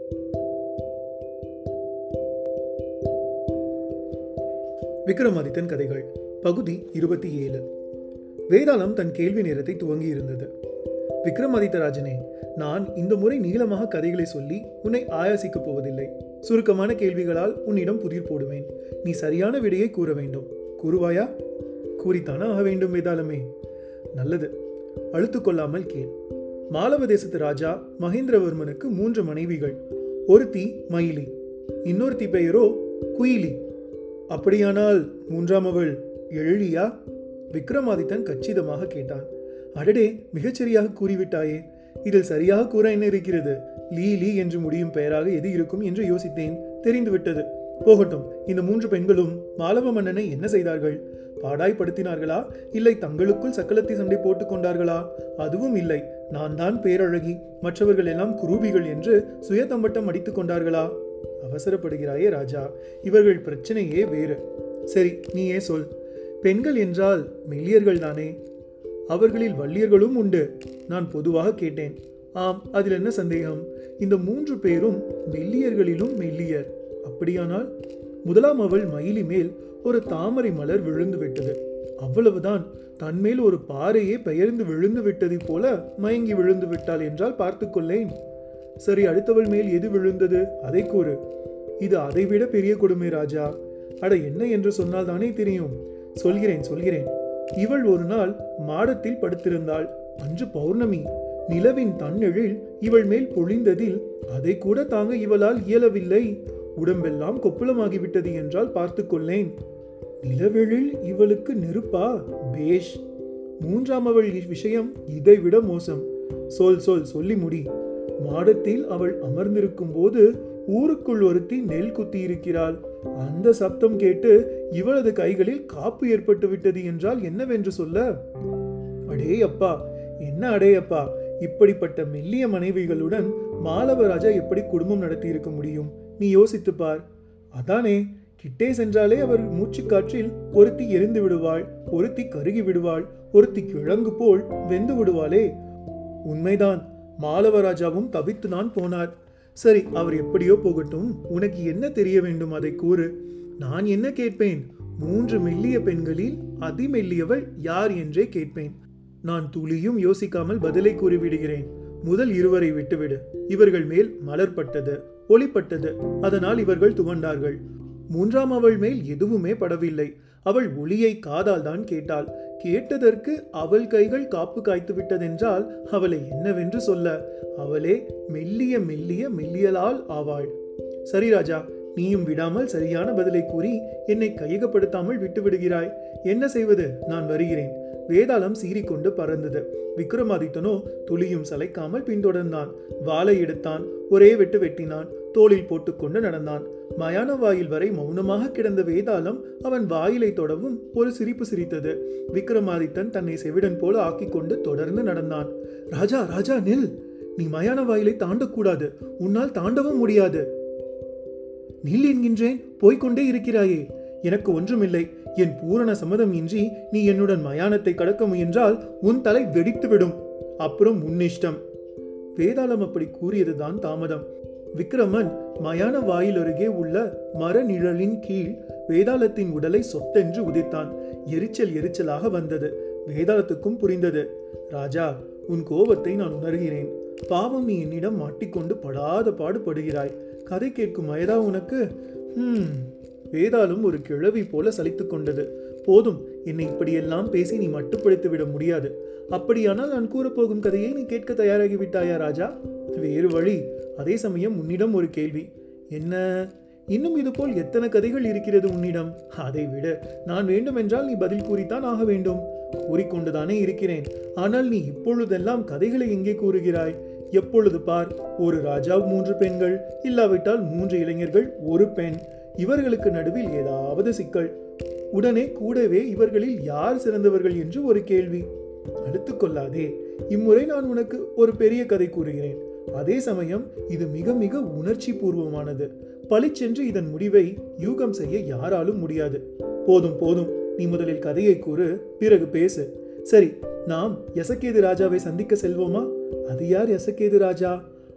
விக்ரமாதித்தன் கதைகள் பகுதி இருபத்தி ஏழு வேதாளம் தன் கேள்வி நேரத்தை துவங்கி இருந்தது விக்ரமாதித்தராஜனே நான் இந்த முறை நீளமாக கதைகளை சொல்லி உன்னை ஆயாசிக்கப் போவதில்லை சுருக்கமான கேள்விகளால் உன்னிடம் புதிர் போடுவேன் நீ சரியான விடையை கூற வேண்டும் கூறுவாயா கூறித்தானா ஆக வேண்டும் வேதாளமே நல்லது அழுத்து கொள்ளாமல் கேள் மாலவ தேசத்து ராஜா மகேந்திரவர்மனுக்கு மூன்று மனைவிகள் ஒருத்தி மயிலி இன்னொருத்தி பெயரோ குயிலி அப்படியானால் மூன்றாம் அவள் எழிலியா விக்ரமாதித்தன் கச்சிதமாக கேட்டான் அடடே மிகச்சரியாக கூறிவிட்டாயே இதில் சரியாக கூற என்ன இருக்கிறது லீ லீ என்று முடியும் பெயராக எது இருக்கும் என்று யோசித்தேன் தெரிந்துவிட்டது போகட்டும் இந்த மூன்று பெண்களும் மாலவ மன்னனை என்ன செய்தார்கள் பாடாய்படுத்தினார்களா இல்லை தங்களுக்குள் சக்கலத்தி சண்டை போட்டுக் கொண்டார்களா அதுவும் இல்லை நான் தான் பேரழகி மற்றவர்கள் எல்லாம் குரூபிகள் என்று சுயதம்பட்டம் அடித்துக் கொண்டார்களா அவசரப்படுகிறாயே ராஜா இவர்கள் பிரச்சனையே வேறு சரி நீயே சொல் பெண்கள் என்றால் மெல்லியர்கள் தானே அவர்களில் வள்ளியர்களும் உண்டு நான் பொதுவாக கேட்டேன் ஆம் அதில் என்ன சந்தேகம் இந்த மூன்று பேரும் மெல்லியர்களிலும் மெல்லியர் அப்படியானால் முதலாம் அவள் மயிலி மேல் ஒரு தாமரை மலர் விழுந்து விட்டது அவ்வளவுதான் தன்மேல் ஒரு பாறையே பெயர்ந்து விழுந்து விட்டதைப் போல மயங்கி விழுந்து விட்டாள் என்றால் பார்த்துக்கொள்ளேன் சரி அடுத்தவள் மேல் எது விழுந்தது அதை கூறு இது அதைவிட பெரிய கொடுமை ராஜா அட என்ன என்று சொன்னால் தானே தெரியும் சொல்கிறேன் சொல்கிறேன் இவள் ஒரு நாள் மாடத்தில் படுத்திருந்தாள் அன்று பௌர்ணமி நிலவின் தன்னெழில் இவள் மேல் பொழிந்ததில் அதை கூட தாங்க இவளால் இயலவில்லை உடம்பெல்லாம் கொப்புளமாகிவிட்டது என்றால் பார்த்துக்கொள்ளேன் நிலவெழில் இவளுக்கு நெருப்பா பேஷ் மூன்றாம் அவள் விஷயம் இதைவிட மோசம் சொல் சொல் சொல்லி முடி மாடத்தில் அவள் அமர்ந்திருக்கும் போது ஊருக்குள் ஒருத்தி நெல் குத்தி இருக்கிறாள் அந்த சப்தம் கேட்டு இவளது கைகளில் காப்பு ஏற்பட்டு விட்டது என்றால் என்னவென்று சொல்ல அடே அப்பா என்ன அடே அப்பா இப்படிப்பட்ட மெல்லிய மனைவிகளுடன் மாலவராஜா எப்படி குடும்பம் நடத்தி இருக்க முடியும் நீ யோசித்து பார் அதானே கிட்டே சென்றாலே அவர் மூச்சுக்காற்றில் ஒருத்தி எரிந்து விடுவாள் ஒருத்தி கருகி விடுவாள் ஒருத்தி கிழங்கு போல் வெந்து விடுவாளே உண்மைதான் மாலவராஜாவும் தவித்து தான் போனார் சரி அவர் எப்படியோ போகட்டும் உனக்கு என்ன தெரிய வேண்டும் அதை கூறு நான் என்ன கேட்பேன் மூன்று மெல்லிய பெண்களில் அதிமெல்லியவள் யார் என்றே கேட்பேன் நான் துளியும் யோசிக்காமல் பதிலை கூறிவிடுகிறேன் முதல் இருவரை விட்டுவிடு இவர்கள் மேல் மலர்பட்டது ஒளிப்பட்டது அதனால் இவர்கள் துவண்டார்கள் மூன்றாம் அவள் மேல் எதுவுமே படவில்லை அவள் ஒளியை காதால் தான் கேட்டாள் கேட்டதற்கு அவள் கைகள் காப்பு காய்த்து விட்டதென்றால் அவளை என்னவென்று சொல்ல அவளே மெல்லிய மெல்லிய மெல்லியலால் ஆவாள் சரி ராஜா நீயும் விடாமல் சரியான பதிலை கூறி என்னை கையகப்படுத்தாமல் விட்டு விடுகிறாய் என்ன செய்வது நான் வருகிறேன் வேதாளம் சீறிக்கொண்டு பறந்தது விக்ரமாதித்தனோ துளியும் சளைக்காமல் பின்தொடர்ந்தான் வாளை எடுத்தான் ஒரே வெட்டு வெட்டினான் தோளில் போட்டுக்கொண்டு நடந்தான் மயான வாயில் வரை மௌனமாக கிடந்த வேதாளம் அவன் வாயிலை தொடவும் ஒரு சிரிப்பு சிரித்தது விக்ரமாதித்தன் தன்னை செவிடன் போல ஆக்கிக் கொண்டு தொடர்ந்து நடந்தான் ராஜா ராஜா நில் நீ மயான வாயிலை தாண்டக்கூடாது உன்னால் தாண்டவும் முடியாது நில் என்கின்றேன் போய்க்கொண்டே இருக்கிறாயே எனக்கு ஒன்றுமில்லை என் பூரண சம்மதம் இன்றி நீ என்னுடன் மயானத்தை கடக்க முயன்றால் உன் தலை வெடித்துவிடும் அப்புறம் உன் இஷ்டம் வேதாளம் அப்படி கூறியதுதான் தாமதம் விக்ரமன் மயான வாயில் அருகே உள்ள மர நிழலின் கீழ் வேதாளத்தின் உடலை சொத்தென்று உதித்தான் எரிச்சல் எரிச்சலாக வந்தது வேதாளத்துக்கும் புரிந்தது ராஜா உன் கோபத்தை நான் உணர்கிறேன் பாவம் நீ என்னிடம் மாட்டிக்கொண்டு படாத பாடுபடுகிறாய் கதை கேட்கும் வயதா உனக்கு ஹம் வேதாளும் ஒரு கிழவி போல சலித்துக் கொண்டது போதும் என்னை இப்படியெல்லாம் பேசி நீ மட்டுப்படுத்தி விட முடியாது அப்படியானால் நான் கூறப்போகும் கதையை நீ கேட்க தயாராகி விட்டாயா ராஜா வேறு வழி அதே சமயம் உன்னிடம் ஒரு கேள்வி என்ன இன்னும் இதுபோல் எத்தனை கதைகள் இருக்கிறது உன்னிடம் அதை விட நான் வேண்டுமென்றால் நீ பதில் கூறித்தான் ஆக வேண்டும் கூறிக்கொண்டுதானே இருக்கிறேன் ஆனால் நீ இப்பொழுதெல்லாம் கதைகளை எங்கே கூறுகிறாய் எப்பொழுது பார் ஒரு ராஜா மூன்று பெண்கள் இல்லாவிட்டால் மூன்று இளைஞர்கள் ஒரு பெண் இவர்களுக்கு நடுவில் ஏதாவது சிக்கல் உடனே கூடவே இவர்களில் யார் சிறந்தவர்கள் என்று ஒரு கேள்வி அடுத்துக் கொள்ளாதே இம்முறை நான் உனக்கு ஒரு பெரிய கதை கூறுகிறேன் அதே சமயம் இது மிக மிக உணர்ச்சி பூர்வமானது பளிச்சென்று இதன் முடிவை யூகம் செய்ய யாராலும் முடியாது போதும் போதும் நீ முதலில் கதையை கூறு பிறகு பேசு சரி நாம் எசக்கேது ராஜாவை சந்திக்க செல்வோமா அது யார் எசக்கேது ராஜா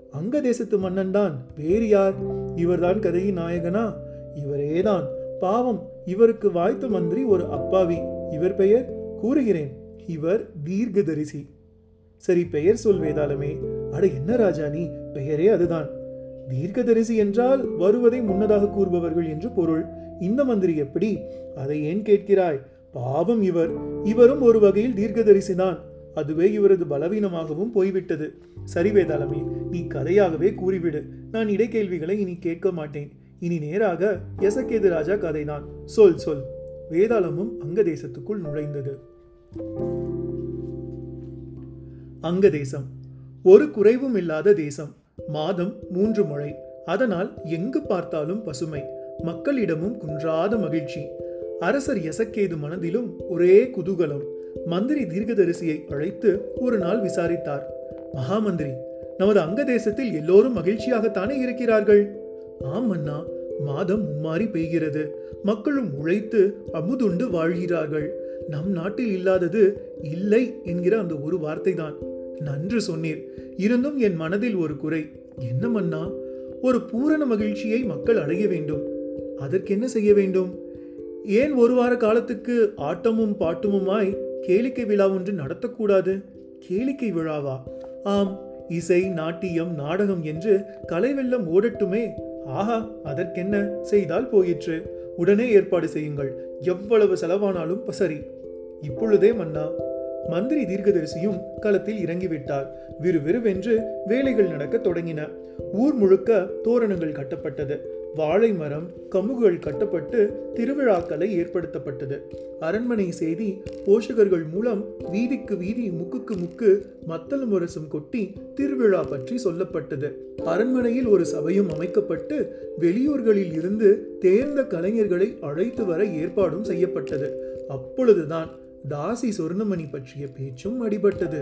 அங்க தேசத்து மன்னன் தான் வேறு யார் இவர்தான் கதையின் நாயகனா இவரேதான் பாவம் இவருக்கு வாய்த்த மந்திரி ஒரு அப்பாவி இவர் பெயர் கூறுகிறேன் இவர் தீர்க்கதரிசி சரி பெயர் சொல் வேதாளமே அட என்ன ராஜா நீ பெயரே அதுதான் தீர்க்கதரிசி என்றால் வருவதை முன்னதாக கூறுபவர்கள் என்று பொருள் இந்த மந்திரி எப்படி அதை ஏன் கேட்கிறாய் பாவம் இவர் இவரும் ஒரு வகையில் தீர்க்கதரிசிதான் அதுவே இவரது பலவீனமாகவும் போய்விட்டது சரி வேதாளமே நீ கதையாகவே கூறிவிடு நான் இடைக்கேள்விகளை இனி கேட்க மாட்டேன் இனி நேராக எசக்கேது ராஜா கதைதான் சொல் சொல் வேதாளமும் அங்க தேசத்துக்குள் நுழைந்தது அங்க தேசம் ஒரு குறைவும் இல்லாத தேசம் மாதம் மூன்று மழை அதனால் எங்கு பார்த்தாலும் பசுமை மக்களிடமும் குன்றாத மகிழ்ச்சி அரசர் எசக்கேது மனதிலும் ஒரே குதூகலம் மந்திரி தீர்க்கதரிசியை அழைத்து ஒரு நாள் விசாரித்தார் மகாமந்திரி நமது அங்க தேசத்தில் எல்லோரும் மகிழ்ச்சியாகத்தானே இருக்கிறார்கள் ஆம் அண்ணா மாதம் மும்மாறி பெய்கிறது மக்களும் உழைத்து அமுதுண்டு வாழ்கிறார்கள் நம் நாட்டில் இல்லாதது இல்லை என்கிற அந்த ஒரு வார்த்தைதான் நன்று சொன்னீர் இருந்தும் என் மனதில் ஒரு குறை என்ன மன்னா ஒரு பூரண மகிழ்ச்சியை மக்கள் அடைய வேண்டும் அதற்கு என்ன செய்ய வேண்டும் ஏன் ஒரு வார காலத்துக்கு ஆட்டமும் பாட்டுமுமாய் கேளிக்கை விழா ஒன்று நடத்தக்கூடாது கேளிக்கை விழாவா ஆம் இசை நாட்டியம் நாடகம் என்று கலை வெள்ளம் ஓடட்டுமே ஆஹா அதற்கென்ன செய்தால் போயிற்று உடனே ஏற்பாடு செய்யுங்கள் எவ்வளவு செலவானாலும் சரி இப்பொழுதே மன்னா மந்திரி தீர்க்கதரிசியும் களத்தில் இறங்கிவிட்டார் விறுவிறுவென்று வேலைகள் நடக்க தொடங்கின ஊர் முழுக்க தோரணங்கள் கட்டப்பட்டது வாழை மரம் கமுகுகள் கட்டப்பட்டு திருவிழாக்களை ஏற்படுத்தப்பட்டது அரண்மனை செய்தி போஷகர்கள் மூலம் வீதிக்கு வீதி முக்குக்கு முக்கு மத்தள முரசும் கொட்டி திருவிழா பற்றி சொல்லப்பட்டது அரண்மனையில் ஒரு சபையும் அமைக்கப்பட்டு வெளியூர்களில் இருந்து தேர்ந்த கலைஞர்களை அழைத்து வர ஏற்பாடும் செய்யப்பட்டது அப்பொழுதுதான் தாசி சொர்ணமணி பற்றிய பேச்சும் அடிபட்டது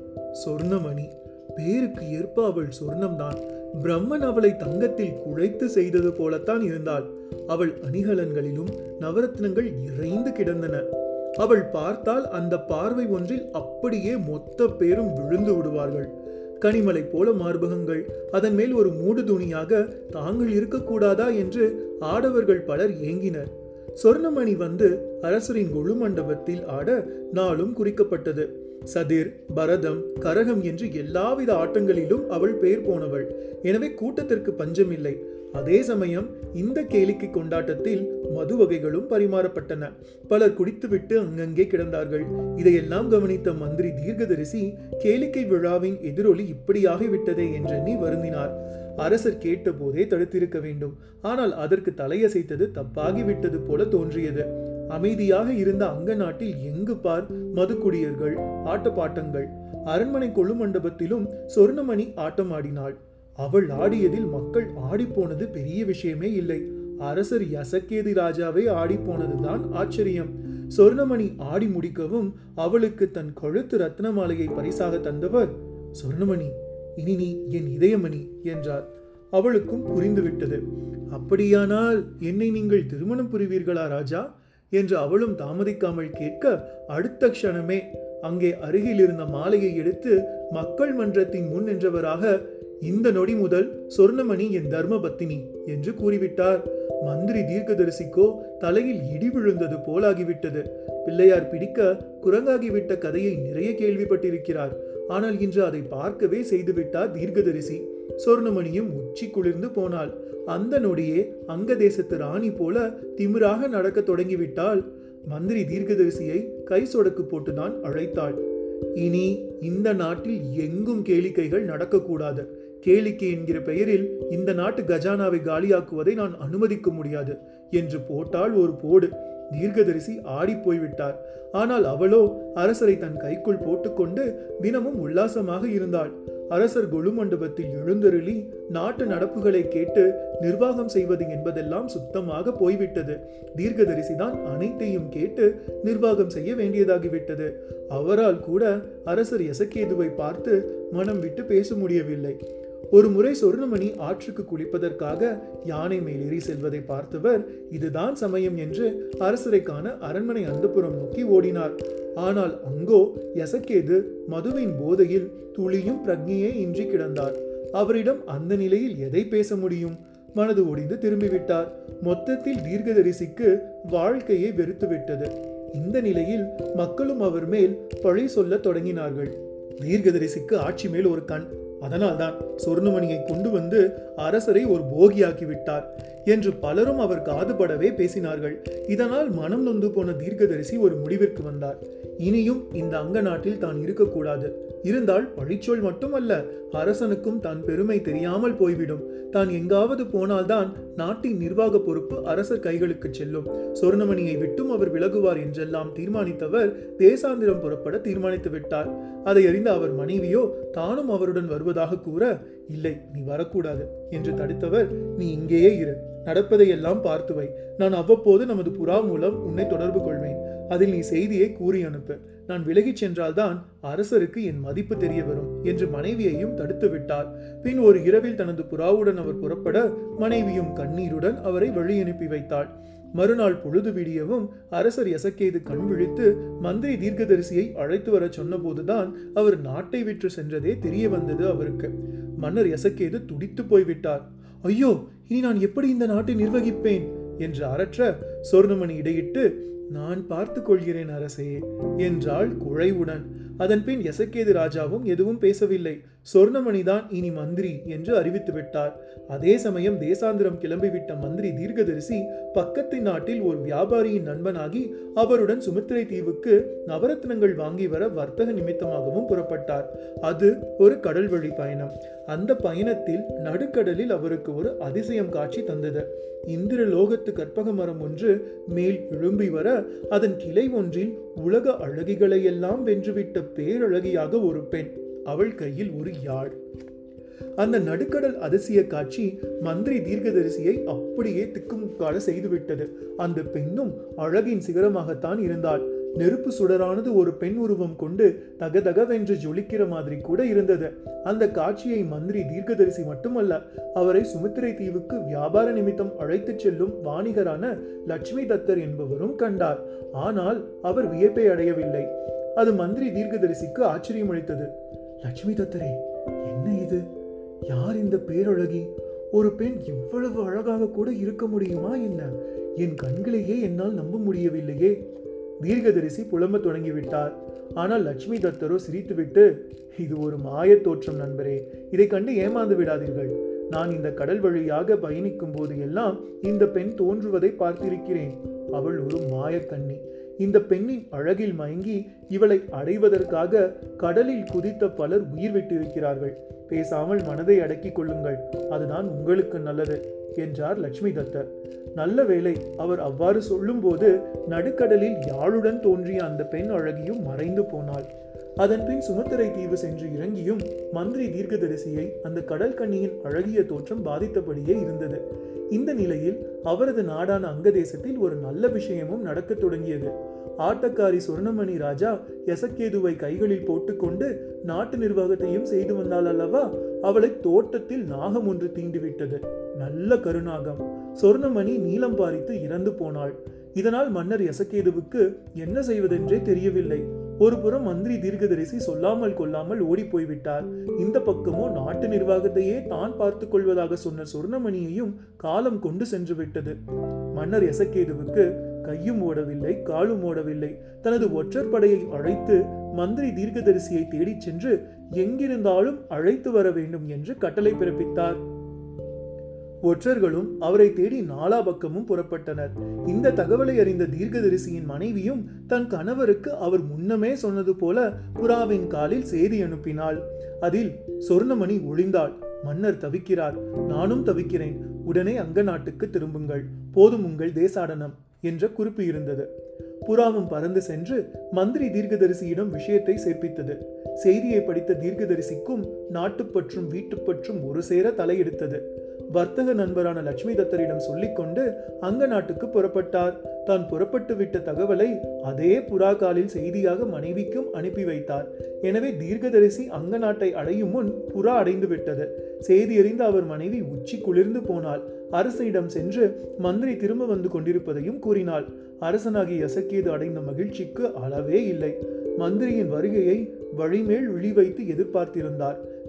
சொர்ணமணி பேருக்கு ஏற்ப அவள் சொர்ணம்தான் பிரம்மன் அவளை தங்கத்தில் குழைத்து செய்தது போலத்தான் இருந்தாள் அவள் அணிகலன்களிலும் நவரத்னங்கள் இறைந்து கிடந்தன அவள் பார்த்தால் அந்த பார்வை ஒன்றில் அப்படியே மொத்த பேரும் விழுந்து விடுவார்கள் கனிமலை போல மார்பகங்கள் அதன் மேல் ஒரு மூடு துணியாக தாங்கள் இருக்கக்கூடாதா என்று ஆடவர்கள் பலர் ஏங்கினர் சொர்ணமணி வந்து அரசரின் கொழு மண்டபத்தில் ஆட நாளும் குறிக்கப்பட்டது சதிர் பரதம் கரகம் என்று எல்லாவித ஆட்டங்களிலும் அவள் பெயர் போனவள் எனவே கூட்டத்திற்கு பஞ்சமில்லை அதே சமயம் இந்த கேளிக்கை கொண்டாட்டத்தில் மது வகைகளும் பரிமாறப்பட்டன பலர் குடித்துவிட்டு அங்கங்கே கிடந்தார்கள் இதையெல்லாம் கவனித்த மந்திரி தீர்க்கதரிசி கேளிக்கை விழாவின் எதிரொலி இப்படியாகிவிட்டதே என்றெண்ணி வருந்தினார் அரசர் கேட்டபோதே தடுத்திருக்க வேண்டும் ஆனால் அதற்கு தலையசைத்தது தப்பாகிவிட்டது போல தோன்றியது அமைதியாக இருந்த அங்க நாட்டில் எங்கு பார் மதுக்குடியர்கள் ஆட்டப்பாட்டங்கள் அரண்மனை கொழு மண்டபத்திலும் சொர்ணமணி ஆட்டம் ஆடினாள் அவள் ஆடியதில் மக்கள் ஆடிப்போனது பெரிய விஷயமே இல்லை அரசர் யசக்கேதி ராஜாவே ஆடிப்போனதுதான் ஆச்சரியம் சொர்ணமணி ஆடி முடிக்கவும் அவளுக்கு தன் கழுத்து ரத்ன மாலையை பரிசாக தந்தவர் சொர்ணமணி இனி நீ என் இதயமணி என்றார் அவளுக்கும் புரிந்துவிட்டது அப்படியானால் என்னை நீங்கள் திருமணம் புரிவீர்களா ராஜா என்று அவளும் தாமதிக்காமல் கேட்க அடுத்த க்ஷணமே அங்கே அருகில் இருந்த மாலையை எடுத்து மக்கள் மன்றத்தின் முன் நின்றவராக இந்த நொடி முதல் சொர்ணமணி என் தர்ம பத்தினி என்று கூறிவிட்டார் மந்திரி தீர்க்கதரிசிக்கோ தலையில் இடி விழுந்தது போலாகிவிட்டது பிள்ளையார் பிடிக்க குரங்காகிவிட்ட கதையை நிறைய கேள்விப்பட்டிருக்கிறார் ஆனால் இன்று அதை பார்க்கவே செய்துவிட்டார் தீர்க்கதரிசி சொர்ணமணியும் உச்சி குளிர்ந்து போனாள் அந்த நொடியே அங்க தேசத்து ராணி போல திமிராக நடக்க தொடங்கிவிட்டால் மந்திரி தீர்க்கதரிசியை கை சொடக்கு போட்டுதான் அழைத்தாள் இனி இந்த நாட்டில் எங்கும் கேளிக்கைகள் நடக்கக்கூடாது கேளிக்கை என்கிற பெயரில் இந்த நாட்டு கஜானாவை காலியாக்குவதை நான் அனுமதிக்க முடியாது என்று போட்டால் ஒரு போடு தீர்க்கதரிசி ஆடி போய்விட்டார் ஆனால் அவளோ அரசரை தன் கைக்குள் போட்டுக்கொண்டு தினமும் உல்லாசமாக இருந்தாள் அரசர் கொலு மண்டபத்தில் எழுந்தருளி நாட்டு நடப்புகளை கேட்டு நிர்வாகம் செய்வது என்பதெல்லாம் சுத்தமாக போய்விட்டது தீர்க்கதரிசி தான் அனைத்தையும் கேட்டு நிர்வாகம் செய்ய வேண்டியதாகிவிட்டது அவரால் கூட அரசர் எசக்கேதுவை பார்த்து மனம் விட்டு பேச முடியவில்லை ஒரு முறை சொர்ணமணி ஆற்றுக்கு குளிப்பதற்காக யானை மேலேறி செல்வதை பார்த்தவர் இதுதான் சமயம் என்று அரசரை காண அரண்மனை அந்தப்புறம் நோக்கி ஓடினார் ஆனால் அங்கோ எசக்கேது மதுவின் போதையில் துளியும் பிரக்ஞையே இன்றி கிடந்தார் அவரிடம் அந்த நிலையில் எதை பேச முடியும் மனது ஒடிந்து திரும்பிவிட்டார் மொத்தத்தில் தீர்க்கதரிசிக்கு வாழ்க்கையை வெறுத்துவிட்டது இந்த நிலையில் மக்களும் அவர் மேல் பழி சொல்லத் தொடங்கினார்கள் தீர்க்கதரிசிக்கு ஆட்சி மேல் ஒரு கண் அதனால்தான் சொர்ணமணியை கொண்டு வந்து அரசரை ஒரு போகியாக்கி விட்டார் என்று பலரும் அவர் காதுபடவே பேசினார்கள் இதனால் மனம் நொந்து போன தீர்க்கதரிசி ஒரு முடிவிற்கு வந்தார் இனியும் இந்த அங்க நாட்டில் தான் இருக்கக்கூடாது இருந்தால் பழிச்சொல் மட்டுமல்ல அரசனுக்கும் தன் பெருமை தெரியாமல் போய்விடும் தான் எங்காவது போனால்தான் நாட்டின் நிர்வாக பொறுப்பு அரசர் கைகளுக்கு செல்லும் சொர்ணமணியை விட்டும் அவர் விலகுவார் என்றெல்லாம் தீர்மானித்தவர் தேசாந்திரம் புறப்பட தீர்மானித்து விட்டார் அதை அறிந்த அவர் மனைவியோ தானும் அவருடன் வருவதாக கூற இல்லை நீ வரக்கூடாது என்று தடுத்தவர் நீ இங்கேயே இரு நடப்பதையெல்லாம் பார்த்து வை நான் அவ்வப்போது நமது புறா மூலம் உன்னை தொடர்பு கொள்வேன் அதில் நீ செய்தியை கூறி அனுப்பு நான் விலகிச் சென்றால்தான் அரசருக்கு என் மதிப்பு தெரிய வரும் என்று மனைவியையும் தடுத்து விட்டார் பின் ஒரு இரவில் தனது புறாவுடன் அவர் புறப்பட மனைவியும் கண்ணீருடன் அவரை வழி அனுப்பி வைத்தாள் மறுநாள் பொழுது விடியவும் அரசர் எசக்கேது கண் விழித்து மந்திரி தீர்க்கதரிசியை அழைத்து வரச் சொன்னபோதுதான் அவர் நாட்டை விற்று சென்றதே தெரிய வந்தது அவருக்கு மன்னர் எசக்கேது துடித்து போய்விட்டார் ஐயோ இனி நான் எப்படி இந்த நாட்டை நிர்வகிப்பேன் என்று அரற்ற சொர்ணமணி இடையிட்டு நான் பார்த்து கொள்கிறேன் அரசே என்றாள் குழைவுடன் அதன்பின் எசக்கேது ராஜாவும் எதுவும் பேசவில்லை சொர்ணமணிதான் இனி மந்திரி என்று அறிவித்து விட்டார் அதே சமயம் தேசாந்திரம் கிளம்பிவிட்ட மந்திரி தீர்க்கதரிசி பக்கத்து நாட்டில் ஒரு வியாபாரியின் நண்பனாகி அவருடன் சுமித்திரை தீவுக்கு நவரத்னங்கள் வாங்கி வர வர்த்தக நிமித்தமாகவும் புறப்பட்டார் அது ஒரு கடல் வழி பயணம் அந்த பயணத்தில் நடுக்கடலில் அவருக்கு ஒரு அதிசயம் காட்சி தந்தது இந்திர லோகத்து கற்பக மரம் ஒன்று மேல் எழும்பி வர அதன் கிளை ஒன்றில் உலக அழகிகளையெல்லாம் வென்றுவிட்ட பேரழகியாக ஒரு பெண் அவள் கையில் ஒரு யாழ் அந்த நடுக்கடல் அதிசய காட்சி மந்திரி தீர்க்கதரிசியை அப்படியே திக்குமுக்காட செய்துவிட்டது அந்த பெண்ணும் அழகின் சிகரமாகத்தான் இருந்தாள் நெருப்பு சுடரானது ஒரு பெண் உருவம் கொண்டு தகதகவென்று ஜொலிக்கிற மாதிரி கூட இருந்தது அந்த காட்சியை மந்திரி தீர்க்கதரிசி மட்டுமல்ல அவரை சுமித்திரை தீவுக்கு வியாபார நிமித்தம் அழைத்துச் செல்லும் வாணிகரான லட்சுமி தத்தர் என்பவரும் கண்டார் ஆனால் அவர் வியப்பை அடையவில்லை அது மந்திரி தீர்க்கதரிசிக்கு ஆச்சரியம் அளித்தது லட்சுமி தத்தரே என்ன இது யார் இந்த பேரழகி ஒரு பெண் இவ்வளவு அழகாக கூட இருக்க முடியுமா என்ன என் கண்களையே என்னால் நம்ப முடியவில்லையே தீர்க்கதரிசி புலம்ப தொடங்கிவிட்டார் ஆனால் லட்சுமி தத்தரோ சிரித்துவிட்டு இது ஒரு மாயத் தோற்றம் நண்பரே இதை கண்டு ஏமாந்து விடாதீர்கள் நான் இந்த கடல் வழியாக பயணிக்கும் போது எல்லாம் இந்த பெண் தோன்றுவதை பார்த்திருக்கிறேன் அவள் ஒரு மாயக்கண்ணி இந்த பெண்ணின் அழகில் மயங்கி இவளை அடைவதற்காக கடலில் குதித்த பலர் உயிர் விட்டிருக்கிறார்கள் பேசாமல் மனதை அடக்கிக் கொள்ளுங்கள் அதுதான் உங்களுக்கு நல்லது என்றார் லட்சுமி தத்தர் நல்ல வேளை அவர் அவ்வாறு சொல்லும்போது நடுக்கடலில் யாழுடன் தோன்றிய அந்த பெண் அழகியும் மறைந்து போனாள் அதன்பின் சுமத்திரை தீவு சென்று இறங்கியும் மந்திரி தீர்க்கதரிசியை அந்த கடல் கண்ணியின் அழகிய தோற்றம் பாதித்தபடியே இருந்தது இந்த நிலையில் அவரது நாடான அங்கதேசத்தில் ஒரு நல்ல விஷயமும் நடக்கத் தொடங்கியது ஆட்டக்காரி சொர்ணமணி ராஜா எசக்கேதுவை கைகளில் போட்டுக்கொண்டு நாட்டு நிர்வாகத்தையும் செய்து வந்தாள் அல்லவா அவளை தோட்டத்தில் நாகம் ஒன்று தீண்டிவிட்டது நல்ல கருநாகம் சொர்ணமணி நீலம் பாரித்து இறந்து போனாள் இதனால் மன்னர் எசக்கேதுவுக்கு என்ன செய்வதென்றே தெரியவில்லை ஒரு புறம் மந்திரி தீர்க்கதரிசி சொல்லாமல் கொள்ளாமல் ஓடி போய்விட்டார் இந்த பக்கமோ நாட்டு நிர்வாகத்தையே தான் பார்த்து கொள்வதாக சொன்ன சொர்ணமணியையும் காலம் கொண்டு சென்று விட்டது மன்னர் எசக்கேதுவுக்கு கையும் ஓடவில்லை காலும் ஓடவில்லை தனது ஒற்றர் படையை அழைத்து மந்திரி தீர்க்கதரிசியை தேடிச் சென்று எங்கிருந்தாலும் அழைத்து வர வேண்டும் என்று கட்டளை பிறப்பித்தார் ஒற்றர்களும் அவரை தேடி நாலா பக்கமும் புறப்பட்டனர் இந்த தகவலை அறிந்த தீர்க்கதரிசியின் மனைவியும் தன் கணவருக்கு அவர் முன்னமே சொன்னது போல புறாவின் காலில் செய்தி அனுப்பினாள் அதில் சொர்ணமணி ஒளிந்தாள் மன்னர் தவிக்கிறார் நானும் தவிக்கிறேன் உடனே அங்க நாட்டுக்கு திரும்புங்கள் போதும் உங்கள் தேசாடனம் என்ற குறிப்பு இருந்தது புறாவும் பறந்து சென்று மந்திரி தீர்க்கதரிசியிடம் விஷயத்தை சேர்ப்பித்தது செய்தியை படித்த தீர்க்கதரிசிக்கும் நாட்டுப்பற்றும் வீட்டுப்பற்றும் ஒரு சேர தலையெடுத்தது வர்த்தக நண்பரான லட்சுமி தத்தரிடம் சொல்லிக்கொண்டு அங்க நாட்டுக்கு புறப்பட்டார் தான் புறப்பட்டு விட்ட தகவலை அதே புறா காலில் செய்தியாக மனைவிக்கும் அனுப்பி வைத்தார் எனவே தீர்க்கதரிசி அங்க நாட்டை அடையும் முன் புறா அடைந்து விட்டது செய்தி அறிந்த அவர் மனைவி உச்சி குளிர்ந்து போனாள் அரசனிடம் சென்று மந்திரி திரும்ப வந்து கொண்டிருப்பதையும் கூறினாள் அரசனாகி எசக்கேது அடைந்த மகிழ்ச்சிக்கு அளவே இல்லை மந்திரியின் வருகையை வழிமேல் விழி வைத்து எதிர்பார்த்திருந்தார்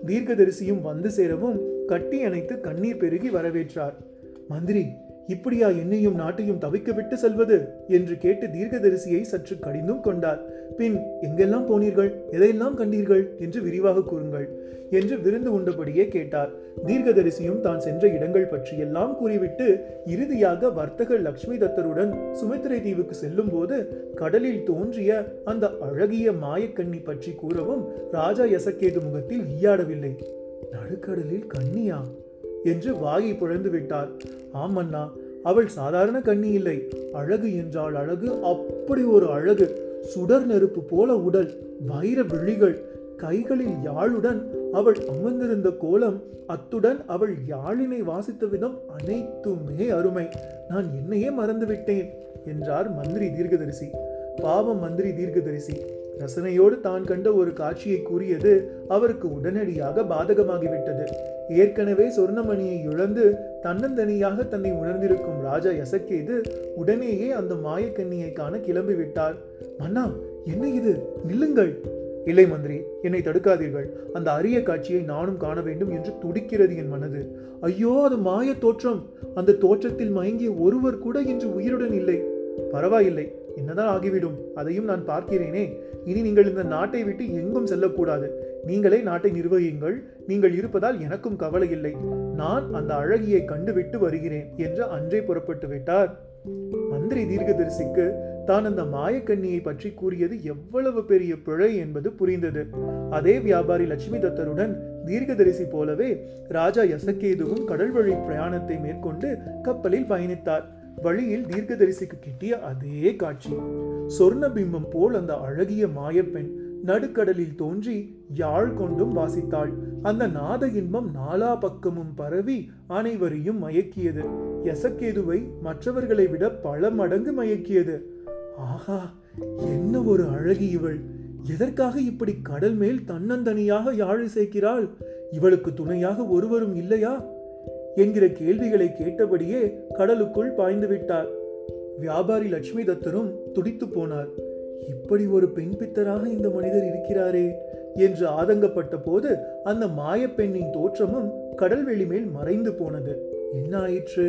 தீர்க்கதரிசியும் வந்து சேரவும் கட்டி அணைத்து கண்ணீர் பெருகி வரவேற்றார் மந்திரி இப்படியா என்னையும் நாட்டையும் தவிக்க விட்டு செல்வது என்று கேட்டு தீர்க்கதரிசியை சற்று கடிந்தும் கொண்டார் பின் எங்கெல்லாம் போனீர்கள் எதையெல்லாம் கண்டீர்கள் என்று விரிவாக கூறுங்கள் என்று விருந்து உண்டபடியே கேட்டார் தீர்க்கதரிசியும் தான் சென்ற இடங்கள் பற்றியெல்லாம் கூறிவிட்டு இறுதியாக வர்த்தகர் லக்ஷ்மி தத்தருடன் சுமித்திரை தீவுக்கு செல்லும் போது கடலில் தோன்றிய அந்த அழகிய மாயக்கண்ணி பற்றி கூறவும் ராஜா எசக்கேது முகத்தில் ஈயாடவில்லை நடுக்கடலில் கண்ணியா என்று வாயை புழந்து விட்டார் ஆமண்ணா அவள் சாதாரண கண்ணி இல்லை அழகு என்றால் அழகு அப்படி ஒரு அழகு சுடர் நெருப்பு போல உடல் வைர விழிகள் கைகளில் யாழுடன் அவள் அமர்ந்திருந்த கோலம் அத்துடன் அவள் யாழினை வாசித்த விதம் அனைத்துமே அருமை நான் என்னையே மறந்துவிட்டேன் என்றார் மந்திரி தீர்க்கதரிசி பாவம் மந்திரி தீர்க்கதரிசி ரசனையோடு தான் கண்ட ஒரு காட்சியை கூறியது அவருக்கு உடனடியாக பாதகமாகிவிட்டது ஏற்கனவே சொர்ணமணியை இழந்து தன்னந்தனியாக தன்னை உணர்ந்திருக்கும் ராஜா எசக்கேது உடனேயே அந்த மாயக்கண்ணியை காண கிளம்பி விட்டார் மன்னா என்ன இது நில்லுங்கள் இல்லை மந்திரி என்னை தடுக்காதீர்கள் அந்த அரிய காட்சியை நானும் காண வேண்டும் என்று துடிக்கிறது என் மனது ஐயோ அது மாய தோற்றம் அந்த தோற்றத்தில் மயங்கிய ஒருவர் கூட இன்று உயிருடன் இல்லை பரவாயில்லை என்னதான் ஆகிவிடும் அதையும் நான் பார்க்கிறேனே இனி நீங்கள் இந்த நாட்டை விட்டு எங்கும் செல்லக்கூடாது நீங்களே நாட்டை நிர்வகியுங்கள் நீங்கள் இருப்பதால் எனக்கும் கவலை இல்லை நான் அந்த அழகியை கண்டுவிட்டு வருகிறேன் என்று அன்றே புறப்பட்டு விட்டார் மந்திரி தீர்க்கதரிசிக்கு தான் அந்த மாயக்கண்ணியை பற்றி கூறியது எவ்வளவு பெரிய பிழை என்பது புரிந்தது அதே வியாபாரி லட்சுமி தத்தருடன் தீர்க்கதரிசி போலவே ராஜா யசக்கேதுவும் கடல் வழி பிரயாணத்தை மேற்கொண்டு கப்பலில் பயணித்தார் வழியில் தீர்க்கதரிசிக்கு கிட்டிய அதே காட்சி சொர்ண பிம்பம் போல் அந்த அழகிய மாயப்பெண் நடுக்கடலில் தோன்றி யாழ் கொண்டும் வாசித்தாள் அந்த நாத இன்பம் நாலா பக்கமும் பரவி அனைவரையும் மயக்கியது எசக்கேதுவை மற்றவர்களை விட பல மடங்கு மயக்கியது ஆஹா என்ன ஒரு அழகி இவள் எதற்காக இப்படி கடல் மேல் தன்னந்தனியாக யாழ் இசைக்கிறாள் இவளுக்கு துணையாக ஒருவரும் இல்லையா என்கிற கேள்விகளை கேட்டபடியே கடலுக்குள் பாய்ந்து விட்டார் வியாபாரி லட்சுமி தத்தரும் துடித்து போனார் இப்படி ஒரு பெண் பித்தராக இந்த மனிதர் இருக்கிறாரே என்று ஆதங்கப்பட்ட போது அந்த மாயப்பெண்ணின் தோற்றமும் கடல்வெளி மேல் மறைந்து போனது என்ன ஆயிற்று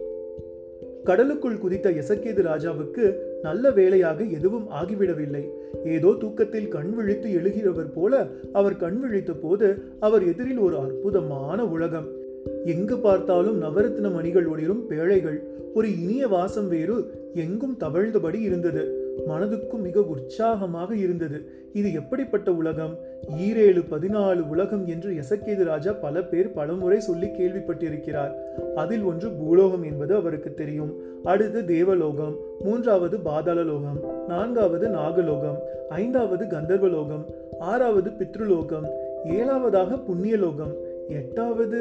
கடலுக்குள் குதித்த எசக்கேது ராஜாவுக்கு நல்ல வேளையாக எதுவும் ஆகிவிடவில்லை ஏதோ தூக்கத்தில் கண் விழித்து எழுகிறவர் போல அவர் கண் விழித்த போது அவர் எதிரில் ஒரு அற்புதமான உலகம் எங்கு பார்த்தாலும் நவரத்ன மணிகள் ஒளிரும் பேழைகள் ஒரு இனிய வாசம் வேறு எங்கும் தவழ்ந்தபடி இருந்தது மனதுக்கும் மிக உற்சாகமாக இருந்தது இது எப்படிப்பட்ட உலகம் ஈரேழு பதினாலு உலகம் என்று எசக்கேது ராஜா பல பேர் பலமுறை சொல்லி கேள்விப்பட்டிருக்கிறார் அதில் ஒன்று பூலோகம் என்பது அவருக்கு தெரியும் அடுத்து தேவலோகம் மூன்றாவது பாதாளலோகம் நான்காவது நாகலோகம் ஐந்தாவது கந்தர்வலோகம் ஆறாவது பித்ருலோகம் ஏழாவதாக புண்ணியலோகம் எட்டாவது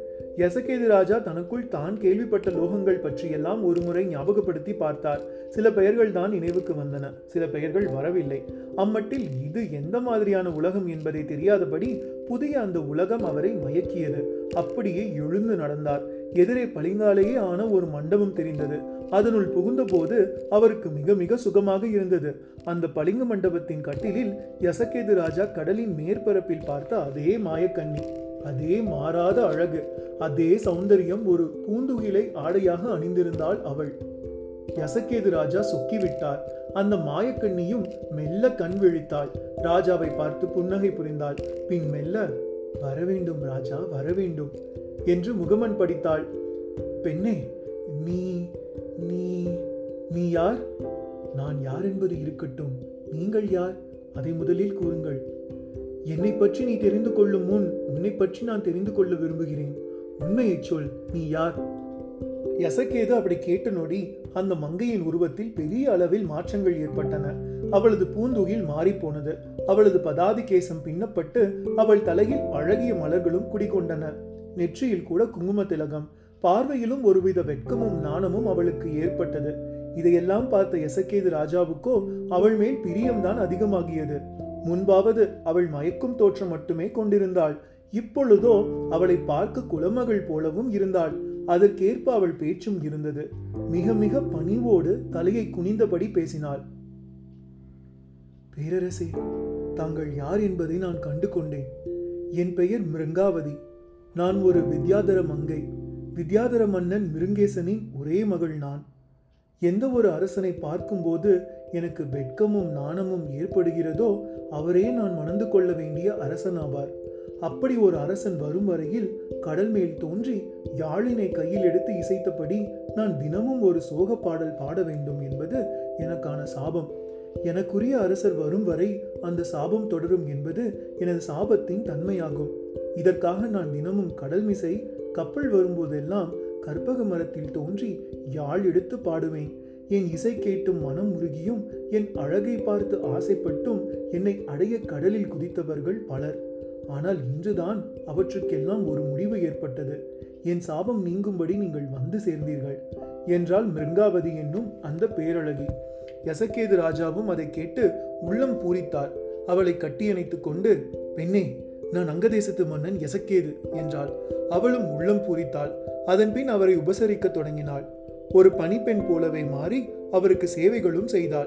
எசகேது ராஜா தனக்குள் தான் கேள்விப்பட்ட லோகங்கள் பற்றியெல்லாம் ஒருமுறை ஞாபகப்படுத்தி பார்த்தார் சில பெயர்கள் தான் நினைவுக்கு வந்தன சில பெயர்கள் வரவில்லை அம்மட்டில் இது எந்த மாதிரியான உலகம் என்பதை தெரியாதபடி புதிய அந்த உலகம் அவரை மயக்கியது அப்படியே எழுந்து நடந்தார் எதிரே பளிங்காலேயே ஆன ஒரு மண்டபம் தெரிந்தது அதனுள் புகுந்தபோது அவருக்கு மிக மிக சுகமாக இருந்தது அந்த பளிங்கு மண்டபத்தின் கட்டிலில் யசகேது ராஜா கடலின் மேற்பரப்பில் பார்த்த அதே மாயக்கண்ணி அதே மாறாத அழகு அதே சௌந்தரியம் ஒரு பூந்துகிலை ஆடையாக அணிந்திருந்தாள் அவள் யசக்கேது ராஜா சொக்கிவிட்டார் அந்த மாயக்கண்ணியும் மெல்ல கண் விழித்தாள் ராஜாவை பார்த்து புன்னகை புரிந்தாள் பின் மெல்ல வரவேண்டும் ராஜா வரவேண்டும் என்று முகமன் படித்தாள் பெண்ணே நீ நீ நீ யார் நான் யார் என்பது இருக்கட்டும் நீங்கள் யார் அதை முதலில் கூறுங்கள் என்னை பற்றி நீ தெரிந்து கொள்ளும் முன் உன்னை பற்றி நான் தெரிந்து கொள்ள விரும்புகிறேன் உண்மையைச் சொல் நீ யார் எசக்கேது அப்படி கேட்ட நொடி அந்த மங்கையின் உருவத்தில் பெரிய அளவில் மாற்றங்கள் ஏற்பட்டன அவளது பூந்துகில் மாறிப்போனது அவளது பதாதி கேசம் பின்னப்பட்டு அவள் தலையில் அழகிய மலர்களும் குடிகொண்டன நெற்றியில் கூட குங்கும திலகம் பார்வையிலும் ஒருவித வெட்கமும் நாணமும் அவளுக்கு ஏற்பட்டது இதையெல்லாம் பார்த்த எசக்கேது ராஜாவுக்கோ அவள் மேல் பிரியம்தான் அதிகமாகியது முன்பாவது அவள் மயக்கும் தோற்றம் மட்டுமே கொண்டிருந்தாள் இப்பொழுதோ அவளை பார்க்க குலமகள் போலவும் இருந்தாள் அதற்கேற்ப அவள் பேச்சும் இருந்தது மிக மிக பணிவோடு தலையை குனிந்தபடி பேசினாள் பேரரசே தாங்கள் யார் என்பதை நான் கண்டு கொண்டேன் என் பெயர் மிருங்காவதி நான் ஒரு வித்யாதர மங்கை வித்யாதர மன்னன் மிருங்கேசனின் ஒரே மகள் நான் எந்த ஒரு அரசனை பார்க்கும்போது எனக்கு வெட்கமும் நாணமும் ஏற்படுகிறதோ அவரே நான் மணந்து கொள்ள வேண்டிய அரசனாவார் அப்படி ஒரு அரசன் வரும் வரையில் கடல் மேல் தோன்றி யாழினை கையில் எடுத்து இசைத்தபடி நான் தினமும் ஒரு சோக பாடல் பாட வேண்டும் என்பது எனக்கான சாபம் எனக்குரிய அரசர் வரும் வரை அந்த சாபம் தொடரும் என்பது எனது சாபத்தின் தன்மையாகும் இதற்காக நான் தினமும் கடல் மிசை கப்பல் வரும்போதெல்லாம் கற்பக மரத்தில் தோன்றி யாழ் எடுத்து பாடுவேன் என் இசை கேட்டும் மனம் உருகியும் என் அழகை பார்த்து ஆசைப்பட்டும் என்னை அடைய கடலில் குதித்தவர்கள் பலர் ஆனால் இன்றுதான் அவற்றுக்கெல்லாம் ஒரு முடிவு ஏற்பட்டது என் சாபம் நீங்கும்படி நீங்கள் வந்து சேர்ந்தீர்கள் என்றால் மிருங்காவதி என்னும் அந்த பேரழகி யசக்கேது ராஜாவும் அதை கேட்டு உள்ளம் பூரித்தார் அவளை கட்டியணைத்துக் கொண்டு பெண்ணே நான் அங்கதேசத்து மன்னன் எசக்கேது என்றாள் அவளும் உள்ளம் பூரித்தாள் அதன்பின் அவரை உபசரிக்கத் தொடங்கினாள் ஒரு பணிப்பெண் போலவே மாறி அவருக்கு சேவைகளும் செய்தாள்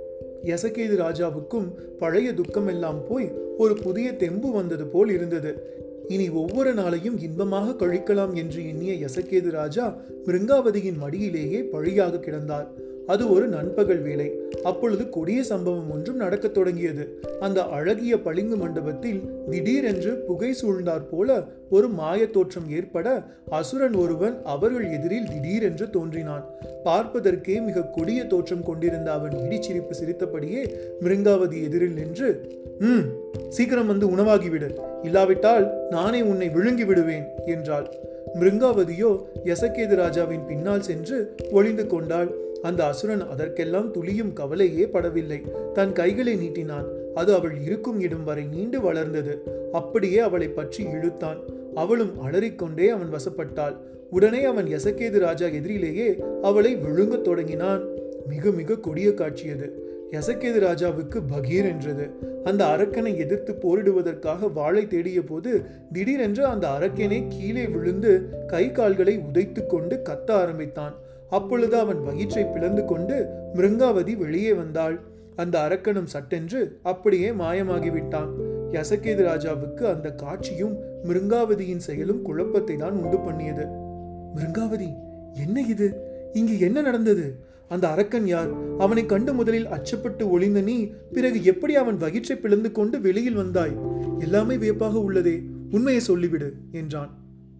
யசகேது ராஜாவுக்கும் பழைய துக்கமெல்லாம் போய் ஒரு புதிய தெம்பு வந்தது போல் இருந்தது இனி ஒவ்வொரு நாளையும் இன்பமாக கழிக்கலாம் என்று எண்ணிய யசகேது ராஜா மிருங்காவதியின் மடியிலேயே பழியாக கிடந்தார் அது ஒரு நண்பகல் வேலை அப்பொழுது கொடிய சம்பவம் ஒன்றும் நடக்கத் தொடங்கியது அந்த அழகிய பளிங்கு மண்டபத்தில் திடீரென்று புகை சூழ்ந்தாற் போல ஒரு மாய தோற்றம் ஏற்பட அசுரன் ஒருவன் அவர்கள் எதிரில் திடீரென்று தோன்றினான் பார்ப்பதற்கே மிக கொடிய தோற்றம் கொண்டிருந்த அவன் இடிச்சிரிப்பு சிரித்தபடியே மிருங்காவதி எதிரில் நின்று ம் சீக்கிரம் வந்து உணவாகிவிடு இல்லாவிட்டால் நானே உன்னை விழுங்கி விடுவேன் என்றாள் மிருங்காவதியோ யசகேது ராஜாவின் பின்னால் சென்று ஒளிந்து கொண்டாள் அந்த அசுரன் அதற்கெல்லாம் துளியும் கவலையே படவில்லை தன் கைகளை நீட்டினான் அது அவள் இருக்கும் இடம் வரை நீண்டு வளர்ந்தது அப்படியே அவளை பற்றி இழுத்தான் அவளும் அலறிக்கொண்டே அவன் வசப்பட்டாள் உடனே அவன் எசக்கேது ராஜா எதிரிலேயே அவளை விழுங்கத் தொடங்கினான் மிக மிக கொடிய காட்சியது எசக்கேது ராஜாவுக்கு பகீர் என்றது அந்த அரக்கனை எதிர்த்து போரிடுவதற்காக வாளை தேடிய போது திடீரென்று அந்த அரக்கனை கீழே விழுந்து கை கால்களை உதைத்து கொண்டு கத்த ஆரம்பித்தான் அப்பொழுது அவன் வயிற்றை பிளந்து கொண்டு மிருங்காவதி வெளியே வந்தாள் அந்த அரக்கனும் சட்டென்று அப்படியே மாயமாகிவிட்டான் யசகேது ராஜாவுக்கு அந்த காட்சியும் மிருங்காவதியின் செயலும் குழப்பத்தை தான் உண்டு பண்ணியது மிருங்காவதி என்ன இது இங்கு என்ன நடந்தது அந்த அரக்கன் யார் அவனை கண்டு முதலில் அச்சப்பட்டு ஒளிந்த நீ பிறகு எப்படி அவன் வயிற்றை பிளந்து கொண்டு வெளியில் வந்தாய் எல்லாமே வியப்பாக உள்ளதே உண்மையை சொல்லிவிடு என்றான்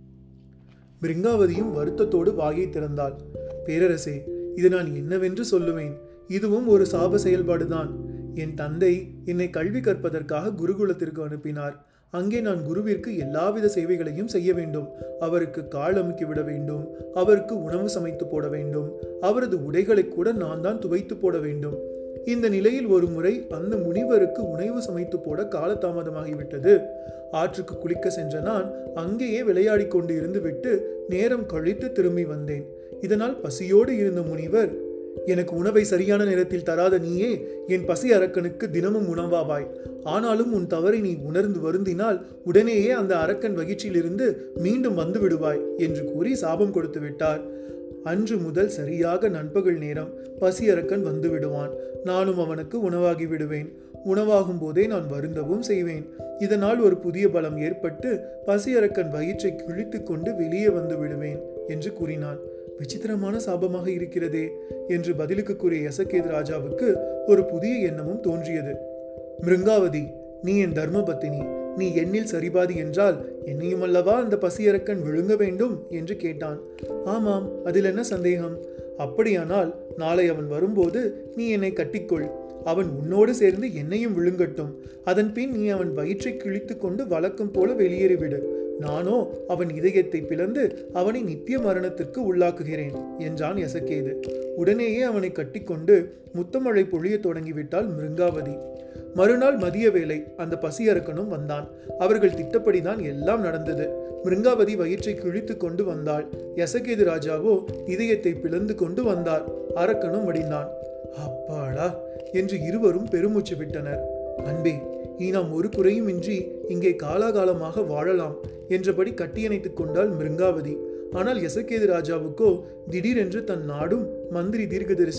பிருங்காவதியும் வருத்தத்தோடு வாயை திறந்தாள் பேரரசே இது நான் என்னவென்று சொல்லுவேன் இதுவும் ஒரு சாப செயல்பாடுதான் என் தந்தை என்னை கல்வி கற்பதற்காக குருகுலத்திற்கு அனுப்பினார் அங்கே நான் குருவிற்கு எல்லாவித சேவைகளையும் செய்ய வேண்டும் அவருக்கு கால் அமுக்கி விட வேண்டும் அவருக்கு உணவு சமைத்து போட வேண்டும் அவரது உடைகளை கூட நான் தான் துவைத்து போட வேண்டும் இந்த நிலையில் ஒரு முறை அந்த முனிவருக்கு உணவு சமைத்து போட காலதாமதமாகிவிட்டது ஆற்றுக்கு குளிக்க சென்ற நான் அங்கேயே விளையாடிக் கொண்டு இருந்து விட்டு நேரம் கழித்து திரும்பி வந்தேன் இதனால் பசியோடு இருந்த முனிவர் எனக்கு உணவை சரியான நேரத்தில் தராத நீயே என் பசி அரக்கனுக்கு தினமும் உணவாவாய் ஆனாலும் உன் தவறை நீ உணர்ந்து வருந்தினால் உடனேயே அந்த அரக்கன் வகிற்றிலிருந்து மீண்டும் வந்து விடுவாய் என்று கூறி சாபம் கொடுத்து விட்டார் அன்று முதல் சரியாக நண்பகல் நேரம் பசி அரக்கன் வந்து விடுவான் நானும் அவனுக்கு உணவாகி விடுவேன் உணவாகும் போதே நான் வருந்தவும் செய்வேன் இதனால் ஒரு புதிய பலம் ஏற்பட்டு பசி அரக்கன் வயிற்றை கிழித்து கொண்டு வெளியே வந்து விடுவேன் என்று கூறினான் விசித்திரமான சாபமாக இருக்கிறதே என்று பதிலுக்கு கூறிய யசகேது ராஜாவுக்கு ஒரு புதிய எண்ணமும் தோன்றியது மிருங்காவதி நீ என் தர்மபத்தினி நீ எண்ணில் சரிபாதி என்றால் என்னையும் அல்லவா அந்த பசியரக்கன் விழுங்க வேண்டும் என்று கேட்டான் ஆமாம் அதில் என்ன சந்தேகம் அப்படியானால் நாளை அவன் வரும்போது நீ என்னை கட்டிக்கொள் அவன் உன்னோடு சேர்ந்து என்னையும் விழுங்கட்டும் அதன் பின் நீ அவன் வயிற்றை கிழித்து கொண்டு வழக்கம் போல வெளியேறிவிடு நானோ அவன் இதயத்தை பிளந்து அவனை நித்திய மரணத்திற்கு உள்ளாக்குகிறேன் என்றான் எசக்கேது உடனேயே அவனை கட்டிக்கொண்டு முத்தமழை பொழிய தொடங்கிவிட்டாள் மிருங்காவதி மறுநாள் மதிய வேளை அந்த பசியரக்கனும் வந்தான் அவர்கள் திட்டப்படிதான் எல்லாம் நடந்தது மிருங்காவதி வயிற்றை கிழித்து கொண்டு வந்தாள் எசகேது ராஜாவோ இதயத்தை பிளந்து கொண்டு வந்தார் அரக்கனும் மடிந்தான் அப்பாடா என்று இருவரும் பெருமூச்சு விட்டனர் அன்பே நீ நாம் ஒரு குறையும் இன்றி இங்கே காலாகாலமாக வாழலாம் என்றபடி கட்டியணைத்துக் கொண்டாள் மிருங்காவதி ஆனால் எசக்கேது ராஜாவுக்கோ திடீரென்று தன் நாடும் மந்திரி தீர்க்கதரிசியும்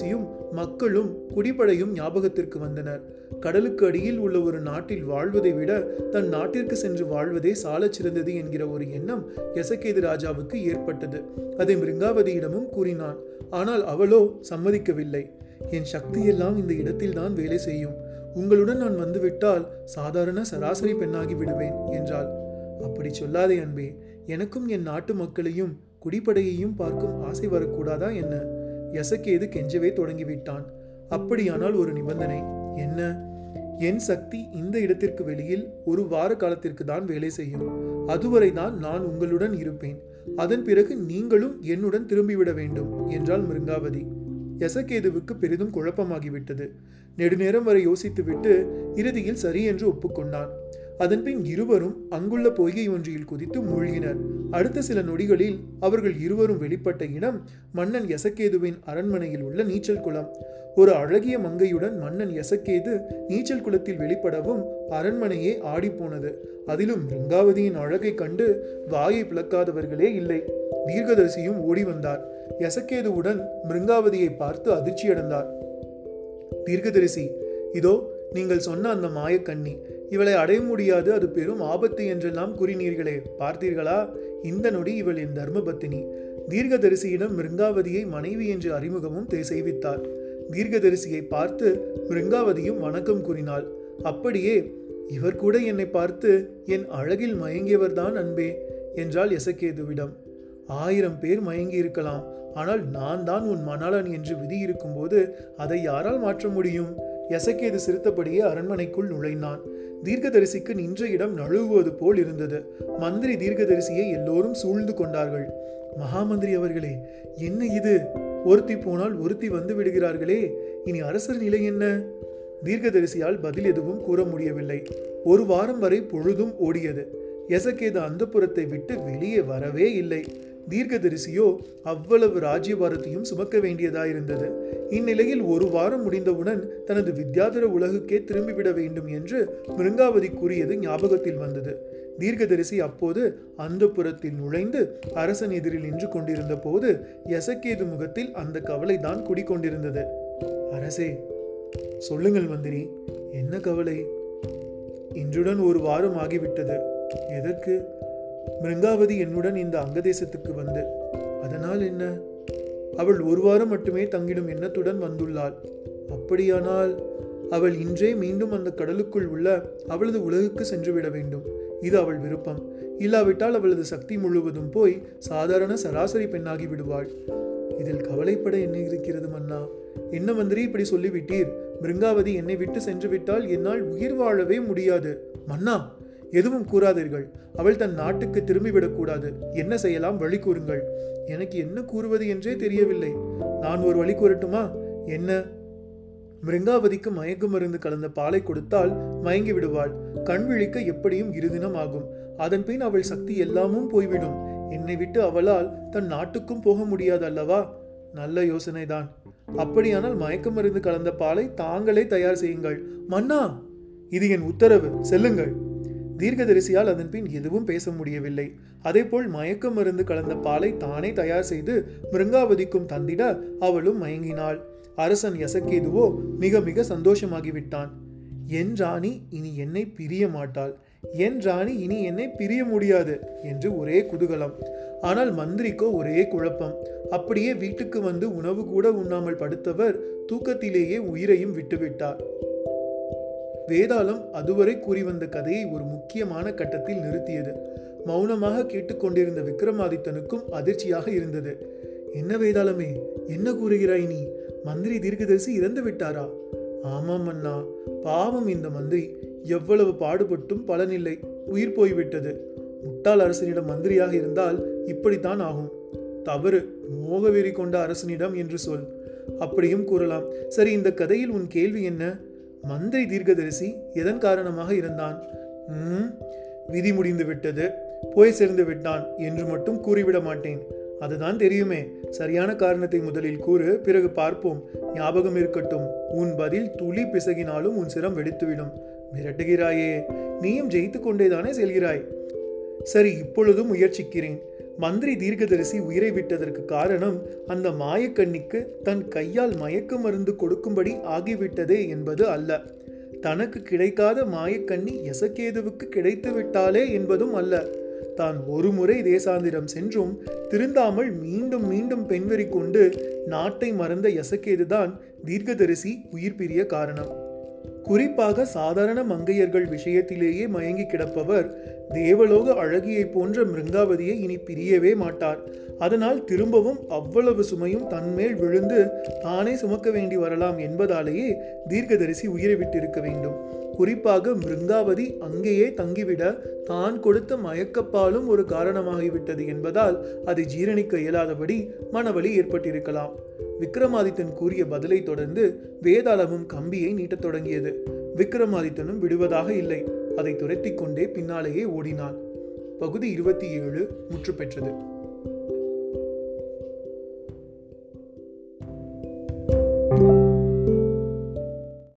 மக்களும் குடிப்படையும் ஞாபகத்திற்கு வந்தனர் கடலுக்கு அடியில் உள்ள ஒரு நாட்டில் வாழ்வதை விட தன் நாட்டிற்கு சென்று வாழ்வதே சாலச் சிறந்தது என்கிற ஒரு எண்ணம் எசக்கேது ராஜாவுக்கு ஏற்பட்டது அதை மிருங்காவதியிடமும் கூறினான் ஆனால் அவளோ சம்மதிக்கவில்லை என் சக்தியெல்லாம் இந்த இடத்தில்தான் வேலை செய்யும் உங்களுடன் நான் வந்துவிட்டால் சாதாரண சராசரி பெண்ணாகி விடுவேன் என்றாள் அப்படி சொல்லாதே அன்பே எனக்கும் என் நாட்டு மக்களையும் குடிப்படையையும் பார்க்கும் ஆசை வரக்கூடாதா என்ன எசக்கேது கெஞ்சவே தொடங்கிவிட்டான் அப்படியானால் ஒரு நிபந்தனை என்ன என் சக்தி இந்த இடத்திற்கு வெளியில் ஒரு வார காலத்திற்கு தான் வேலை செய்யும் அதுவரை தான் நான் உங்களுடன் இருப்பேன் அதன் பிறகு நீங்களும் என்னுடன் திரும்பிவிட வேண்டும் என்றாள் மிருங்காவதி எசக்கேதுவுக்கு பெரிதும் குழப்பமாகிவிட்டது நெடுநேரம் வரை யோசித்துவிட்டு இறுதியில் சரி என்று ஒப்புக்கொண்டான் அதன்பின் இருவரும் அங்குள்ள பொய்கை ஒன்றில் குதித்து மூழ்கினர் அடுத்த சில நொடிகளில் அவர்கள் இருவரும் வெளிப்பட்ட இடம் மன்னன் எசக்கேதுவின் அரண்மனையில் உள்ள நீச்சல் குளம் ஒரு அழகிய மங்கையுடன் மன்னன் எசக்கேது நீச்சல் குளத்தில் வெளிப்படவும் அரண்மனையே ஆடிப்போனது அதிலும் ரங்காவதியின் அழகை கண்டு வாயை பிளக்காதவர்களே இல்லை தீர்க்கதரிசியும் ஓடி வந்தார் எசக்கேதுவுடன் மிருங்காவதியை பார்த்து அதிர்ச்சியடைந்தார் தீர்க்கதரிசி இதோ நீங்கள் சொன்ன அந்த மாயக்கண்ணி இவளை அடைய முடியாது அது பெரும் ஆபத்து என்றெல்லாம் கூறினீர்களே பார்த்தீர்களா இந்த நொடி இவள் என் தர்மபத்தினி தீர்க்கதரிசியிடம் மிருங்காவதியை மனைவி என்று அறிமுகமும் தே- செய்வித்தார் தீர்க்கதரிசியை பார்த்து மிருங்காவதியும் வணக்கம் கூறினாள் அப்படியே இவர் கூட என்னை பார்த்து என் அழகில் மயங்கியவர்தான் அன்பே என்றாள் எசக்கேதுவிடம் ஆயிரம் பேர் மயங்கி இருக்கலாம் ஆனால் நான் தான் உன் மணாளன் என்று விதி இருக்கும்போது அதை யாரால் மாற்ற முடியும் எசக்கேது சிரித்தபடியே அரண்மனைக்குள் நுழைந்தான் தீர்க்கதரிசிக்கு நின்ற இடம் நழுவுவது போல் இருந்தது மந்திரி தீர்க்கதரிசியை எல்லோரும் சூழ்ந்து கொண்டார்கள் மகாமந்திரி அவர்களே என்ன இது ஒருத்தி போனால் ஒருத்தி வந்து விடுகிறார்களே இனி அரசர் நிலை என்ன தீர்க்கதரிசியால் பதில் எதுவும் கூற முடியவில்லை ஒரு வாரம் வரை பொழுதும் ஓடியது எசக்கேது அந்தப்புறத்தை விட்டு வெளியே வரவே இல்லை தீர்க்கதரிசியோ அவ்வளவு ராஜ்யபாரத்தையும் சுமக்க வேண்டியதாயிருந்தது இந்நிலையில் ஒரு வாரம் முடிந்தவுடன் தனது வித்யாதர உலகுக்கே திரும்பிவிட வேண்டும் என்று மிருங்காவதி கூறியது ஞாபகத்தில் வந்தது தீர்க்கதரிசி அப்போது அந்த புறத்தில் நுழைந்து அரசன் எதிரில் நின்று கொண்டிருந்த போது எசக்கேது முகத்தில் அந்த கவலைதான் குடிக்கொண்டிருந்தது அரசே சொல்லுங்கள் மந்திரி என்ன கவலை இன்றுடன் ஒரு வாரம் ஆகிவிட்டது எதற்கு மிருங்காவதி என்னுடன் இந்த அங்கதேசத்துக்கு வந்து அதனால் என்ன அவள் ஒரு வாரம் மட்டுமே தங்கிடும் எண்ணத்துடன் வந்துள்ளாள் அப்படியானால் அவள் இன்றே மீண்டும் அந்த கடலுக்குள் உள்ள அவளது உலகுக்கு சென்றுவிட வேண்டும் இது அவள் விருப்பம் இல்லாவிட்டால் அவளது சக்தி முழுவதும் போய் சாதாரண சராசரி பெண்ணாகி விடுவாள் இதில் கவலைப்பட என்ன இருக்கிறது மன்னா என்ன மந்திரி இப்படி சொல்லிவிட்டீர் மிருங்காவதி என்னை விட்டு சென்று விட்டால் என்னால் உயிர் வாழவே முடியாது மன்னா எதுவும் கூறாதீர்கள் அவள் தன் நாட்டுக்கு திரும்பிவிடக்கூடாது என்ன செய்யலாம் வழி கூறுங்கள் எனக்கு என்ன கூறுவது என்றே தெரியவில்லை நான் ஒரு வழி கூறட்டுமா என்ன மிருங்காவதிக்கு மயக்க மருந்து கலந்த பாலை கொடுத்தால் மயங்கி விடுவாள் கண் விழிக்க எப்படியும் இருதினம் ஆகும் அதன் பின் அவள் சக்தி எல்லாமும் போய்விடும் என்னை விட்டு அவளால் தன் நாட்டுக்கும் போக முடியாது அல்லவா நல்ல யோசனைதான் அப்படியானால் மயக்க மருந்து கலந்த பாலை தாங்களே தயார் செய்யுங்கள் மன்னா இது என் உத்தரவு செல்லுங்கள் தீர்க்கதரிசியால் அதன் பின் எதுவும் பேச முடியவில்லை அதேபோல் மயக்க மருந்து கலந்த பாலை தானே தயார் செய்து மிருங்காவதிக்கும் தந்திட அவளும் மயங்கினாள் அரசன் எசக்கேதுவோ மிக மிக சந்தோஷமாகிவிட்டான் என் ராணி இனி என்னை பிரிய மாட்டாள் என் ராணி இனி என்னை பிரிய முடியாது என்று ஒரே குதூகலம் ஆனால் மந்திரிக்கோ ஒரே குழப்பம் அப்படியே வீட்டுக்கு வந்து உணவு கூட உண்ணாமல் படுத்தவர் தூக்கத்திலேயே உயிரையும் விட்டுவிட்டார் வேதாளம் அதுவரை கூறி வந்த கதையை ஒரு முக்கியமான கட்டத்தில் நிறுத்தியது மௌனமாக கேட்டுக்கொண்டிருந்த விக்ரமாதித்தனுக்கும் அதிர்ச்சியாக இருந்தது என்ன வேதாளமே என்ன கூறுகிறாய் நீ மந்திரி தீர்க்கதரிசி இறந்து விட்டாரா ஆமாம் அண்ணா பாவம் இந்த மந்திரி எவ்வளவு பாடுபட்டும் பலனில்லை உயிர் போய்விட்டது முட்டாள் அரசனிடம் மந்திரியாக இருந்தால் இப்படித்தான் ஆகும் தவறு மோகவெறி கொண்ட அரசனிடம் என்று சொல் அப்படியும் கூறலாம் சரி இந்த கதையில் உன் கேள்வி என்ன மந்திரி தீர்க்கதரிசி எதன் காரணமாக இருந்தான் ம், விதி முடிந்து விட்டது போய் சேர்ந்து விட்டான் என்று மட்டும் கூறிவிட மாட்டேன் அதுதான் தெரியுமே சரியான காரணத்தை முதலில் கூறு பிறகு பார்ப்போம் ஞாபகம் இருக்கட்டும் உன் பதில் துளி பிசகினாலும் உன் சிரம் வெடித்துவிடும் மிரட்டுகிறாயே நீயும் ஜெயித்து கொண்டேதானே செல்கிறாய் சரி இப்பொழுதும் முயற்சிக்கிறேன் மந்திரி தீர்க்கதரிசி உயிரை விட்டதற்கு காரணம் அந்த மாயக்கண்ணிக்கு தன் கையால் மயக்க மருந்து கொடுக்கும்படி ஆகிவிட்டதே என்பது அல்ல தனக்கு கிடைக்காத மாயக்கண்ணி எசக்கேதுவுக்கு கிடைத்து விட்டாலே என்பதும் அல்ல தான் ஒரு முறை தேசாந்திரம் சென்றும் திருந்தாமல் மீண்டும் மீண்டும் பெண்வெறி கொண்டு நாட்டை மறந்த எசக்கேதுதான் தீர்க்கதரிசி உயிர் பிரிய காரணம் குறிப்பாக சாதாரண மங்கையர்கள் விஷயத்திலேயே மயங்கி கிடப்பவர் தேவலோக அழகியை போன்ற மிருங்காவதியை இனி பிரியவே மாட்டார் அதனால் திரும்பவும் அவ்வளவு சுமையும் தன்மேல் விழுந்து தானே சுமக்க வேண்டி வரலாம் என்பதாலேயே தீர்க்கதரிசி உயிரை விட்டிருக்க வேண்டும் குறிப்பாக மிருங்காவதி அங்கேயே தங்கிவிட தான் கொடுத்த மயக்கப்பாலும் ஒரு காரணமாகிவிட்டது என்பதால் அதை ஜீரணிக்க இயலாதபடி மனவலி ஏற்பட்டிருக்கலாம் விக்ரமாதித்தன் கூறிய பதிலை தொடர்ந்து வேதாளமும் கம்பியை நீட்டத் தொடங்கியது விக்ரமாதித்தனும் விடுவதாக இல்லை அதை துரத்திக் கொண்டே பின்னாலேயே ஓடினான் பகுதி இருபத்தி ஏழு முற்று பெற்றது